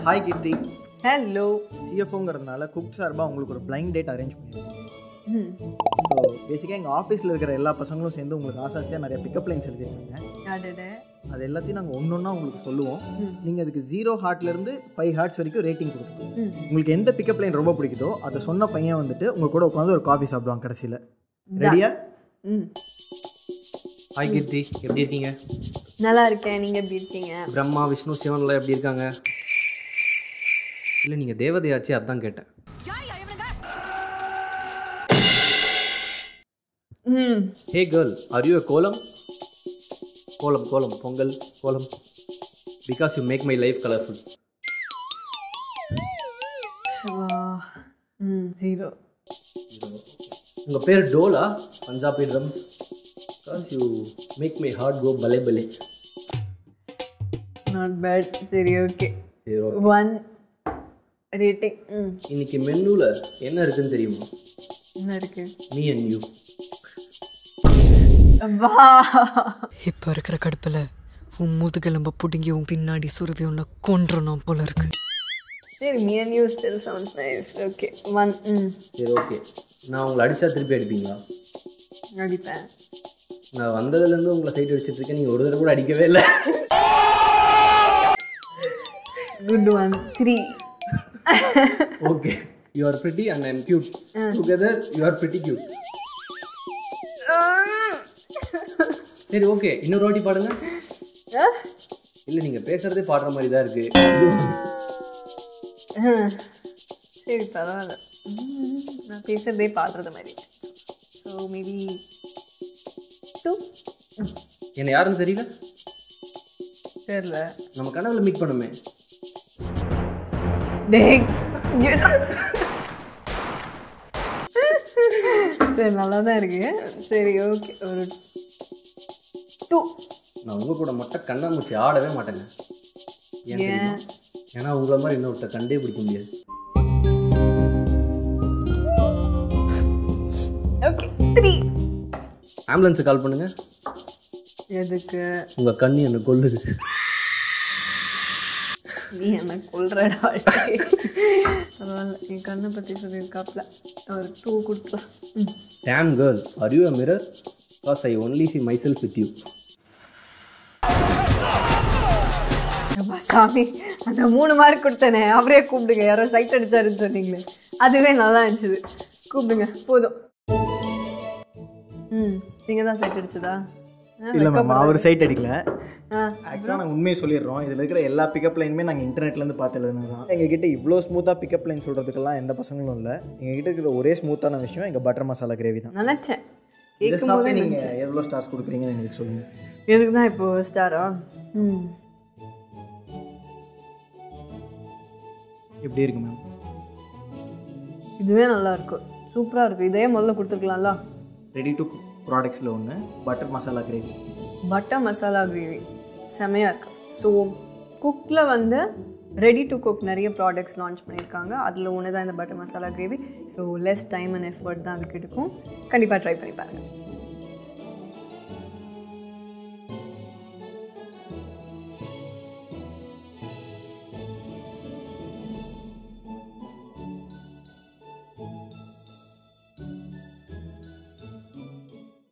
Hi Keerthi hello சிஎஃப்ஓங்கிறதுனால Cook சார்பாக உங்களுக்கு ஒரு பிளைண்ட் டேட் அரேஞ்ச் பண்ணியிருக்கோம் ம் ஸோ பேசிக்காக எங்கள் ஆஃபீஸில் இருக்கிற எல்லா பசங்களும் சேர்ந்து உங்களுக்கு ஆசாசியாக நிறைய பிக்கப் லைன்ஸ் எழுதியிருக்காங்க அடட அது எல்லாத்தையும் நாங்கள் ஒன்று ஒன்றா உங்களுக்கு சொல்லுவோம் ம். நீங்கள் அதுக்கு ஜீரோ ஹார்ட்லேருந்து ஃபைவ் ஹார்ட்ஸ் வரைக்கும் ரேட்டிங் கொடுக்கணும் ம் உங்களுக்கு எந்த பிக்கப் லைன் ரொம்ப பிடிக்குதோ அதை சொன்ன பையன் வந்துட்டு உங்கள் கூட உட்காந்து ஒரு காஃபி சாப்பிடுவாங்க கடைசியில் ரெடியா ம் ஹாய் கீர்த்தி எப்படி இருக்கீங்க நல்லா இருக்கேன் நீங்கள் எப்படி இருக்கீங்க பிரம்மா விஷ்ணு சிவன்லாம் எப்படி இருக்காங்க இல்லை நீங்கள் தேவதையாச்சு அதான் கேட்டேன் ம் ஹே கேர்ள் ஆர் யூ கோலம் கோலம் kolam Pongal kolam because you make my life colourful Siva ம் ஜீரோ உங்கள் பேர் டோலா Punjabi drum because you make my heart go balle balle not bad சரி ஓகே சரி okay. ஒன் ரேட்டிங் ம் இன்னைக்கு மெனுவில் என்ன இருக்குன்னு தெரியுமா என்ன இருக்கு மீ அண்ட் யூ வா இப்போ இருக்கிற கடுப்பில் உன் முதுகெலும்ப பிடுங்கி உன் பின்னாடி சுருவி உன்னை கொன்றணும் போல இருக்கு சரி me and you still sounds nice okay one ம் சரி ஓகே நான் உங்களை அடித்தா திருப்பி அடிப்பீங்களா அடிப்பேன் நான் வந்ததுலேருந்து உங்களை சைட் அடிச்சிட்டு இருக்கேன் நீங்கள் ஒரு தடவை கூட அடிக்கவே இல்லை good one three okay you are pretty and I am cute together you are pretty cute சரி ஓகே இன்னொரு வாட்டி பாடுங்க இல்லை நீங்கள் பேசுறதே பாடுற மாதிரி தான் இருக்கு சரி பரவாயில்ல ம், நான் பேசுறதே பாடுறது மாதிரி ஸோ மேபி டூ என்ன யாருன்னு தெரியல தெரியல நம்ம கனவுல மீட் பண்ணுமே டேய் சரி நல்லா தான் இருக்கு சரி ஓகே ஒரு டூ நான் உங்க கூட மட்டும் கண்ணாமூச்சி ஆடவே மாட்டேங்க ஏன் தெரியுமா? ஏன் ஏன்னா உங்களை மாதிரி இன்னொருத்த கண்டே பிடிக்க முடியாது ஓகே த்ரீ ஆம்புலன்ஸுக்கு கால் பண்ணுங்க எதுக்கு உங்க கண்ணு என்ன கொல்லுது நீ என்ன கொல்றடா பரவாயில்ல என் கண்ணை பற்றி சொல்லியிருக்காப்ல ஒரு டூ கொடுத்துலாம் ம் damn girl are you a mirror because I only see myself with you அப்பா சாமி அந்த மூணு மார்க் கொடுத்தனே அவரே கூப்பிடுங்க யாரோ சைட் அடிச்சாருன்னு சொன்னீங்களே அதுவே நல்லா இருந்துச்சு கூப்பிடுங்க போதும் ம் நீங்கள் தான் சைட் அடிச்சதா ஆ, இல்லை மேம் அவர் சைட் அடிக்கல ஆ ஆக்சுவலாக நாங்கள் உண்மையை சொல்லிடுறோம் இதில் இருக்கிற எல்லா பிக்கப் லைனுமே நாங்கள் இன்டர்நெட்லேருந்து பார்த்து எழுதுனது தான் எங்ககிட்ட இவ்வளோ ஸ்மூத்தாக பிக்கப் லைன் சொல்கிறதுக்கெல்லாம் எந்த பசங்களும் இல்லை எங்ககிட்ட இருக்கிற ஒரே ஸ்மூத்தான விஷயம் எங்கள் பட்டர் மசாலா கிரேவி தான் நினச்சேன் இதை கேட்கும் போதே சாப்பிட்டு நீங்கள் எவ்வளோ ஸ்டார்ஸ் கொடுக்குறீங்கன்னு எங்களுக்கு சொல்லுங்கள் எதுக்கு தான் இப்போ ஸ்டாரா ம் எப்படி இருக்கு மேம் இதுவே நல்லா இருக்கும் சூப்பராக இருக்குது இதே முதல்ல கொடுத்துருக்கலாம்ல ரெடி டு குக் ப்ராடக்ட்ஸில் ஒன்று butter masala gravy butter masala gravy செமையாக இருக்கு ஸோ குக்கில் வந்து ரெடி டு குக் நிறைய ப்ராடக்ட்ஸ் லான்ச் பண்ணியிருக்காங்க அதில் ஒன்று தான் இந்த பட்டர் மசாலா கிரேவி so less time and effort தான் அதுக்கு எடுக்கும் கண்டிப்பாக ட்ரை பண்ணி பாருங்கள்